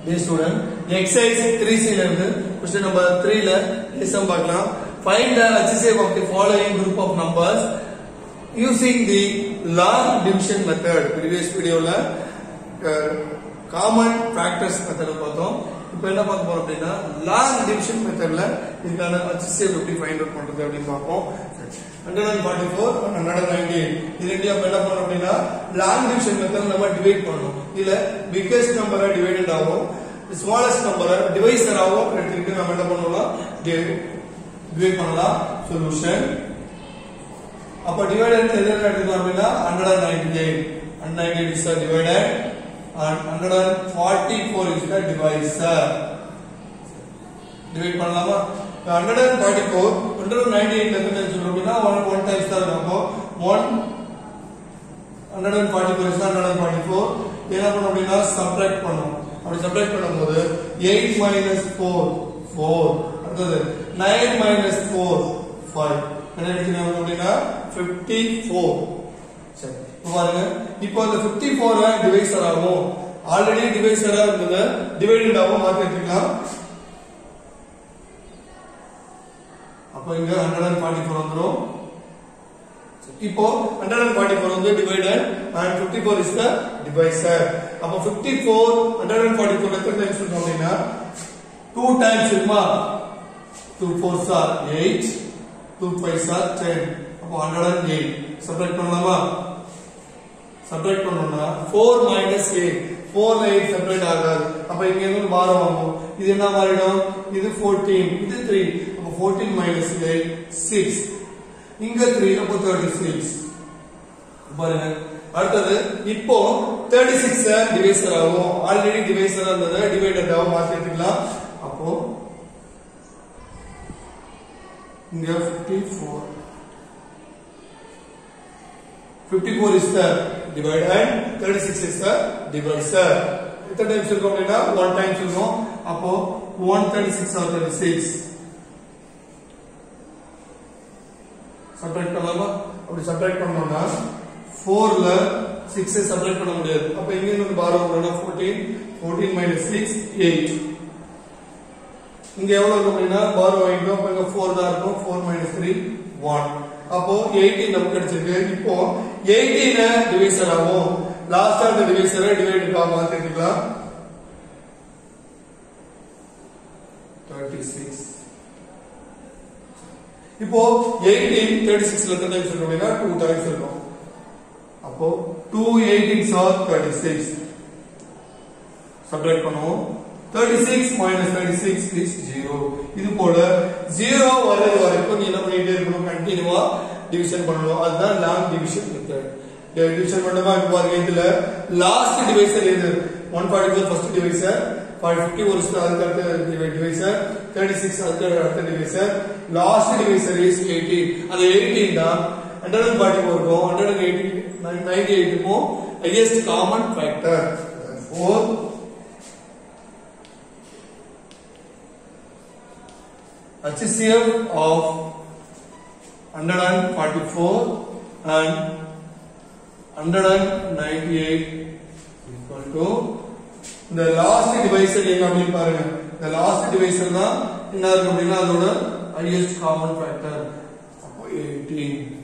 டே student exercise three ல இருந்து question number த்ரீல லெசன் பார்க்கலாம் find the HCF of the following group of numbers using the log division method previous வீடியோல common factors method பார்த்தோம் இப்போ என்ன பார்க்க போறோம் அப்படின்னா லாங் டிவிஷன் மெத்தட்ல இதுக்கான HCF எப்படி ஃபைண்ட் அவுட் பண்றது அப்படின்னு பார்ப்போம் hundred and forty four hundred and ninety இது ரெண்டு அப்ப என்ன பண்ணணும் அப்படின்னா லாங் டிவிஷன் மெத்தட் நம்ம டிவைட் பண்ணணும் இல்ல பிக்கஸ்ட் நம்பரை டிவைடட் ஆகும் ஸ்மாலஸ்ட் நம்பரை டிவைசர் ஆகும் எடுத்துக்கிட்டு நம்ம என்ன பண்ணலாம் டிவைட் பண்ணலாம் சொல்யூஷன் அப்ப டிவைடட் எது எடுத்துக்கலாம் அப்படின்னா hundred and ninety eight hundred ninety eight is டிவைடட் and 144 is the divisor divide பண்ணலாமா 144 198 ல இருந்து சொல்றோம் அப்படின்னா 1 1 டைம்ஸ் தான் இருக்கும் அப்போ 1 144 is 144 என்ன பண்ணணும் அப்படின்னா சப்ட்ராக்ட் பண்ணணும் அப்படி சப்ட்ராக்ட் பண்ணும்போது 8 minus 4 4 அடுத்தது 9 minus 4 5 என்ன எடுக்கணும் அப்படின்னா 54 சரி இப்ப பாருங்க இப்போ அந்த 54 டிவைசர் ஆகும் ஆல்ரெடி டிவைசரா இருந்தது டிவைடட் ஆகும் மாத்தி எடுத்துக்கலாம் அப்ப இங்க 144 வந்துரும் இப்போ 144 வந்து டிவைடட் and 54 is the divisor அப்ப 54 144 எத்தனை டைம்ஸ் இருக்கும் அப்படின்னா 2 டைம்ஸ் இருக்குமா 2 4s are 8 2 5s are 10 அப்போ 108 சப்ட்ராக்ட் பண்ணலாமா சப்ட்ராக்ட் பண்ணோம்னா 4 மைனஸ் 8 4 ல 8 செப்பரேட் ஆகாது அப்ப இங்க இருந்து பாரம் வாங்கும் இது என்ன மாறிடும் இது 14 இது 3 அப்ப 14 மைனஸ் 8 6 இங்க 3 அப்போ 36 பாருங்க அடுத்தது இப்போ 36 டிவைசர் ஆகும் ஆல்ரெடி டிவைசர் இருந்தது டிவைடட் ஆகும் மாத்தி எடுத்துக்கலாம் அப்போ இங்க 54 54 is the divider and 36 is the divisor. எத்தனை டைம்ஸ் இருக்கும் அப்படின்னா 1 டைம்ஸ் இருக்கும் அப்போ 136 or 36 சப்ட்ராக்ட் பண்ணலாமா அப்படி சப்ட்ராக்ட் பண்ணோம்னா 4 ல 6 சப்ட்ராக்ட் பண்ண முடியாது அப்ப இங்க இருந்து பாரம் வரணும்னா 14 14 minus 6 8 இங்க எவ்வளவு இருக்கும் அப்படின்னா பாரம் வாங்கிட்டோம் அப்ப இங்க 4 தான் இருக்கும் 4 minus 3 1 அப்போ 18 நமக்கு கிடைச்சிருக்கு இப்போ 18 டிவைசர் ஆகும் லாஸ்டா அந்த டிவைசரை டிவைட் ஆகும் மாத்திக்கலாம் 36 இப்போ 18 36 ல எத்தனை டைம்ஸ் இருக்கும் அப்படின்னா 2 டைம்ஸ் இருக்கும் அப்போ 2 18s are 36 சப்ட்ராக்ட் பண்ணுவோம் 36 minus 36 is 0 இது போல 0 வர்றது வரைக்கும் நீ என்ன பண்ணிட்டே இருக்கணும் கண்டினியூவா டிவிஷன் பண்ணணும் அதுதான் லாங் டிவிஷன் மெத்தட் டிவிஷன் பண்ணுமா இப்ப பாருங்க இதுல லாஸ்ட் டிவைசர் எது 144 ஃபர்ஸ்ட் டிவைசர் 50 ஒரு அதுக்கு அடுத்த டிவைசர் 36 அதுக்கு அடுத்த டிவைசர் லாஸ்ட் டிவைசர் இஸ் 18 அது 18 தான் 144 க்கும் 180 98 க்கும் highest common factor 4 HCF of 144 and 198 equal to இந்த லாஸ்ட் டிவைசர் எங்க அப்படின்னு பாருங்க இந்த லாஸ்ட் டிவைசர் தான் என்ன இருக்கு அப்படின்னா அதோட ஹையஸ்ட் காமன் ஃபேக்டர் அப்போ 18